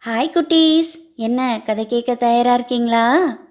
hi குட்டீஸ் என்ன கதை கேட்க தயாராக இருக்கீங்களா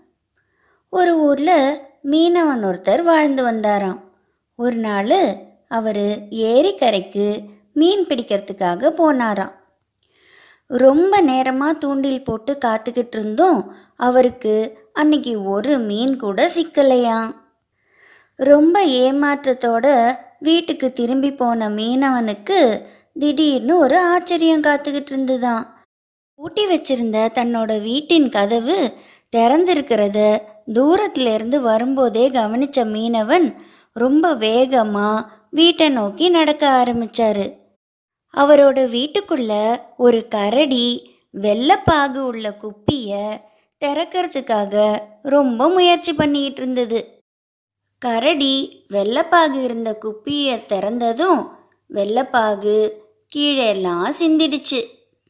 ஒரு ஊரில் மீனவன் ஒருத்தர் வாழ்ந்து வந்தாராம் ஒரு நாள் அவர் ஏரிக்கரைக்கு மீன் பிடிக்கிறதுக்காக போனாராம் ரொம்ப நேரமாக தூண்டில் போட்டு காத்துக்கிட்டு இருந்தோம் அவருக்கு அன்னைக்கு ஒரு மீன் கூட சிக்கலையாம் ரொம்ப ஏமாற்றத்தோட வீட்டுக்கு திரும்பி போன மீனவனுக்கு திடீர்னு ஒரு ஆச்சரியம் காத்துக்கிட்டு இருந்துதான் பூட்டி வச்சிருந்த தன்னோட வீட்டின் கதவு திறந்திருக்கிறத தூரத்துல இருந்து வரும்போதே கவனிச்ச மீனவன் ரொம்ப வேகமா வீட்டை நோக்கி நடக்க ஆரம்பிச்சாரு அவரோட வீட்டுக்குள்ள ஒரு கரடி வெள்ளைப்பாகு உள்ள குப்பிய திறக்கிறதுக்காக ரொம்ப முயற்சி பண்ணிக்கிட்டு இருந்தது கரடி வெள்ளைப்பாகு இருந்த குப்பியை திறந்ததும் வெள்ளைப்பாகு கீழெல்லாம் சிந்திடுச்சு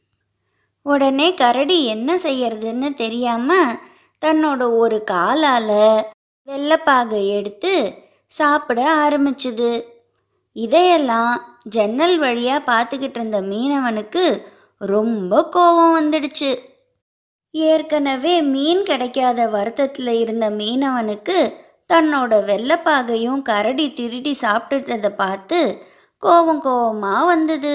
உடனே கரடி என்ன செய்யறதுன்னு தெரியாம தன்னோட ஒரு காலால வெள்ளைப்பாகை எடுத்து சாப்பிட ஆரம்பிச்சுது இதையெல்லாம் ஜன்னல் வழியா பார்த்துக்கிட்டு இருந்த மீனவனுக்கு ரொம்ப கோபம் வந்துடுச்சு ஏற்கனவே மீன் கிடைக்காத வருத்தத்தில் இருந்த மீனவனுக்கு தன்னோட வெள்ளைப்பாகையும் கரடி திருடி சாப்பிட்டுட்டதை பார்த்து கோபம் கோபமாக வந்தது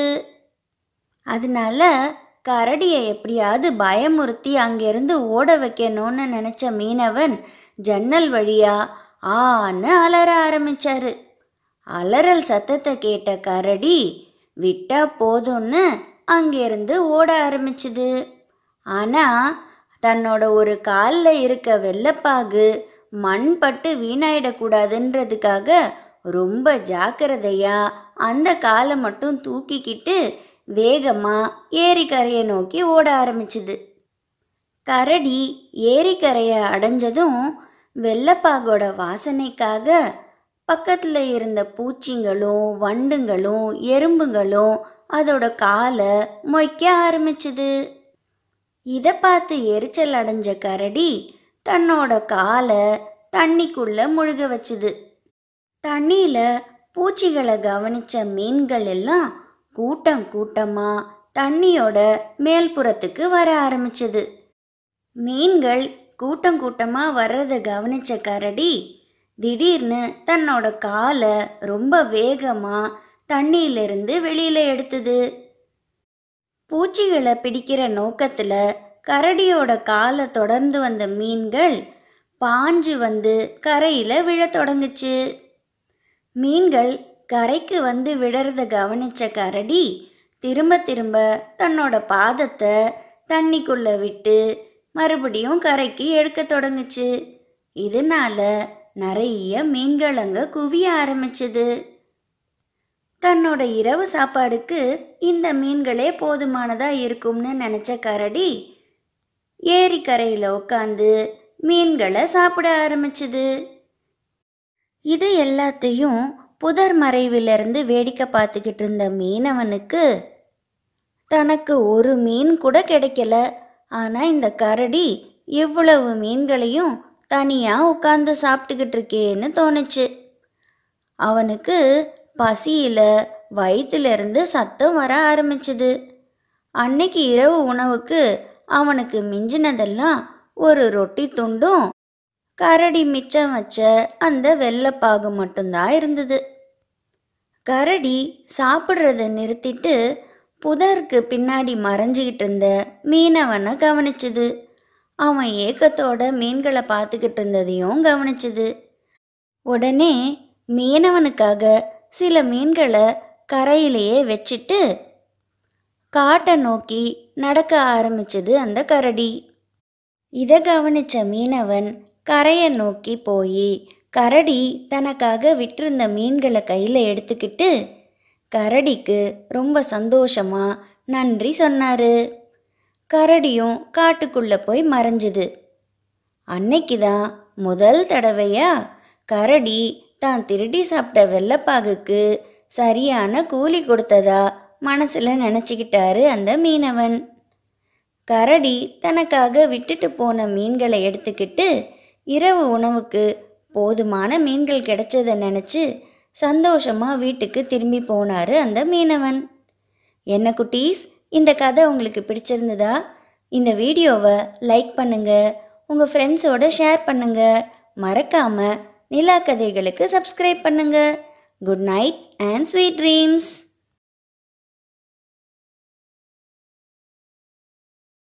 அதனால கரடியை எப்படியாவது பயமுறுத்தி அங்கேருந்து ஓட வைக்கணும்னு நினச்ச மீனவன் ஜன்னல் வழியா ஆன்னு அலற ஆரம்பிச்சாரு அலறல் சத்தத்தை கேட்ட கரடி விட்டா போதும்னு அங்கேருந்து ஓட ஆரம்பிச்சுது ஆனால் தன்னோட ஒரு காலில் இருக்க வெள்ளைப்பாகு மண் பட்டு வீணாயிடக்கூடாதுன்றதுக்காக ரொம்ப ஜாக்கிரதையா அந்த காலை மட்டும் தூக்கிக்கிட்டு வேகமாக ஏரிக்கரையை நோக்கி ஓட ஆரம்பிச்சுது கரடி ஏரிக்கரையை அடைஞ்சதும் வெள்ளைப்பாகோட வாசனைக்காக பக்கத்தில் இருந்த பூச்சிங்களும் வண்டுங்களும் எறும்புங்களும் அதோட காலை மொய்க்க ஆரம்பிச்சுது இதை பார்த்து எரிச்சல் அடைஞ்ச கரடி தன்னோட காலை தண்ணிக்குள்ள முழுக வச்சுது தண்ணியில் பூச்சிகளை கவனிச்ச மீன்கள் எல்லாம் கூட்டம் கூட்டமா தண்ணியோட மேல்புறத்துக்கு வர ஆரம்பிச்சது மீன்கள் கூட்டம் கூட்டமா வர்றதை கவனிச்ச கரடி திடீர்னு தன்னோட காலை ரொம்ப வேகமா தண்ணியிலிருந்து வெளியில எடுத்தது பூச்சிகளை பிடிக்கிற நோக்கத்துல கரடியோட காலை தொடர்ந்து வந்த மீன்கள் பாஞ்சு வந்து கரையில விழத் தொடங்குச்சு மீன்கள் கரைக்கு வந்து விழறத கவனிச்ச கரடி திரும்ப திரும்ப தன்னோட பாதத்தை தண்ணிக்குள்ள விட்டு மறுபடியும் கரைக்கு எடுக்க தொடங்குச்சு இதனால நிறைய மீன்கள் அங்க குவிய ஆரம்பிச்சது தன்னோட இரவு சாப்பாடுக்கு இந்த மீன்களே போதுமானதா இருக்கும்னு நினைச்ச கரடி ஏரிக்கரையில் உட்காந்து மீன்களை சாப்பிட ஆரம்பிச்சுது இது எல்லாத்தையும் புதர் மறைவிலிருந்து வேடிக்கை பார்த்துக்கிட்டு இருந்த மீனவனுக்கு தனக்கு ஒரு மீன் கூட கிடைக்கல ஆனால் இந்த கரடி இவ்வளவு மீன்களையும் தனியாக உட்காந்து சாப்பிட்டுக்கிட்டு இருக்கேன்னு தோணுச்சு அவனுக்கு பசியில் வயிற்றிலிருந்து சத்தம் வர ஆரம்பிச்சுது அன்னைக்கு இரவு உணவுக்கு அவனுக்கு மிஞ்சினதெல்லாம் ஒரு ரொட்டி துண்டும் கரடி மிச்சம் வச்ச அந்த வெள்ளைப்பாகு மட்டும்தான் இருந்தது கரடி சாப்பிட்றத நிறுத்திட்டு புதருக்கு பின்னாடி மறைஞ்சிக்கிட்டு இருந்த மீனவனை கவனிச்சுது அவன் ஏக்கத்தோட மீன்களை பார்த்துக்கிட்டு இருந்ததையும் கவனிச்சுது உடனே மீனவனுக்காக சில மீன்களை கரையிலேயே வச்சுட்டு காட்டை நோக்கி நடக்க ஆரம்பிச்சது அந்த கரடி இதை கவனிச்ச மீனவன் கரையை நோக்கி போய் கரடி தனக்காக விட்டிருந்த மீன்களை கையில் எடுத்துக்கிட்டு கரடிக்கு ரொம்ப சந்தோஷமா நன்றி சொன்னாரு கரடியும் காட்டுக்குள்ளே போய் மறைஞ்சுது அன்னைக்கு தான் முதல் தடவையா கரடி தான் திருடி சாப்பிட்ட வெள்ளைப்பாகுக்கு சரியான கூலி கொடுத்ததா மனசில் நினச்சிக்கிட்டாரு அந்த மீனவன் கரடி தனக்காக விட்டுட்டு போன மீன்களை எடுத்துக்கிட்டு இரவு உணவுக்கு போதுமான மீன்கள் கிடைச்சதை நினச்சி சந்தோஷமாக வீட்டுக்கு திரும்பி போனார் அந்த மீனவன் என்ன குட்டீஸ் இந்த கதை உங்களுக்கு பிடிச்சிருந்ததா இந்த வீடியோவை லைக் பண்ணுங்கள் உங்கள் ஃப்ரெண்ட்ஸோட ஷேர் பண்ணுங்கள் மறக்காமல் நிலா கதைகளுக்கு சப்ஸ்கிரைப் பண்ணுங்கள் good night and sweet dreams